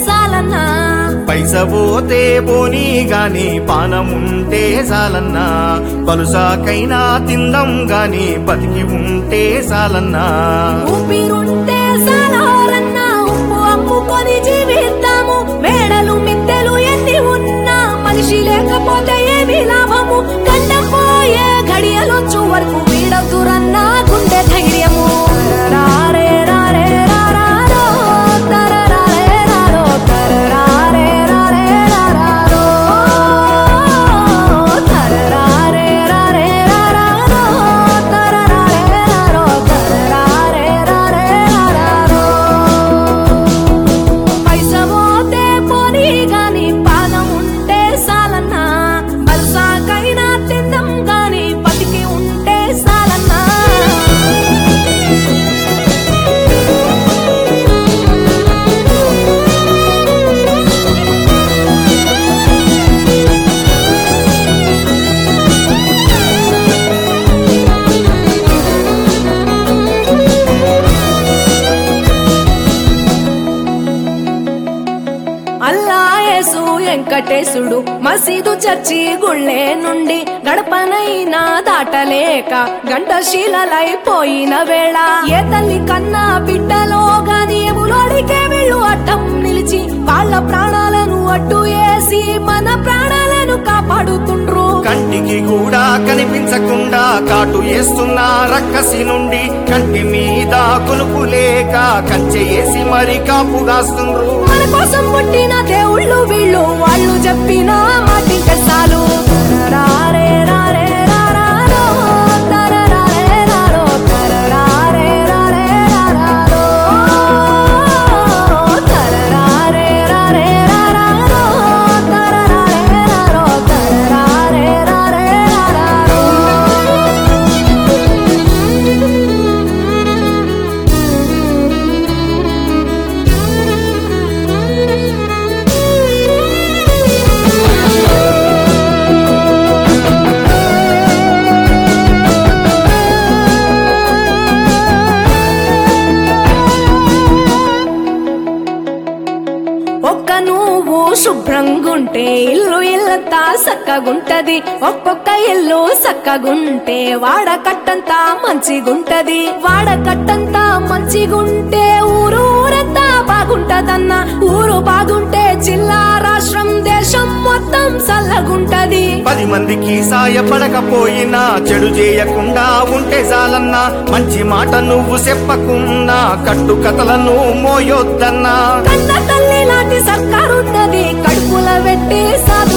సాలన్నా పైస పోతే పోనీ గాని పానముంటే చాలన్నా పలుసాకైనా తిందాం గాని బతికి ఉంటే చాలన్నా ఊపిరుంటే సాలన్నా ఉప్పు అమ్ముకొని జీవిద్దాము మేడలు మిద్దెలు ఎన్ని ఉన్నా మనిషి లేకపోతే ఏమి లాభము గండం పోయే గడియలొచ్చు వరకు వీడదురన్నా గుండె ధైర్యము రారే రారే రారారో, తరరారే రారో, తరరారే రారే రారారో, తరరారే రారే రారారో, తరరారే రారో, తరరారే రారే రారారో. పైస పోతే పోనీ గాని పానం ఉంటే సాలన్నా బల్సాకైనా తిందాం గాని బతికి ఉంటే సాలన్నా అల్లాయేసు వెంకటేశుడు మసీదు చర్చి గుళ్ళే నుండి గడపనైనా దాటలేక గంటశీలలైపోయిన వేళ ఏ తల్లి కన్నా బిడ్డలో గాని ఎములోడికే వీళ్ళు అడ్డం నిలిచి వాళ్ళ ప్రాణాలను అడ్డు వేసి మన ప్రాణాలను కాపాడుతుండ్రు కంటికి కూడా కనిపించకుండా కాటు వేస్తున్న రక్కసి నుండి కంటి మీద కొనుకు లేక కంచె వేసి మరి కాపుగాస్తుండ్రు మన కోసం పుట్టిన దేవుళ్ళు వీళ్ళు వాళ్ళు చెప్పిన మాటింక చాలు తరరారే రారే రారారో, తరరారే రారో, తరరారే రారే రారారో, తరరారే రారే రారారో, తరరారే రారో, తరరారే రారే రారారో. ఒక్క నువ్వు శుభ్రంగుంటే ఇల్లు ఇల్లంతా సక్కగుంటది ఒక్కొక్క ఇల్లు సక్కగుంటే వాడకట్టంతా మంచిగుంటది వాడకట్టంతా మంచిగుంటే ఊరు ఊరంతా బాగుంటదన్న ఊరు బాగుంటే జిల్లా రాష్ట్రం దేశం మొత్తం సల్లగుంటది పది మందికి సాయపడకపోయినా చెడు చేయకుండా ఉంటే చాలన్నా మంచి మాట నువ్వు చెప్పకున్నా కట్టు కథలను మోయొద్దన్నా కన్న తల్లి లాంటి సర్కారున్నది కడుపుల పెట్టి సాధ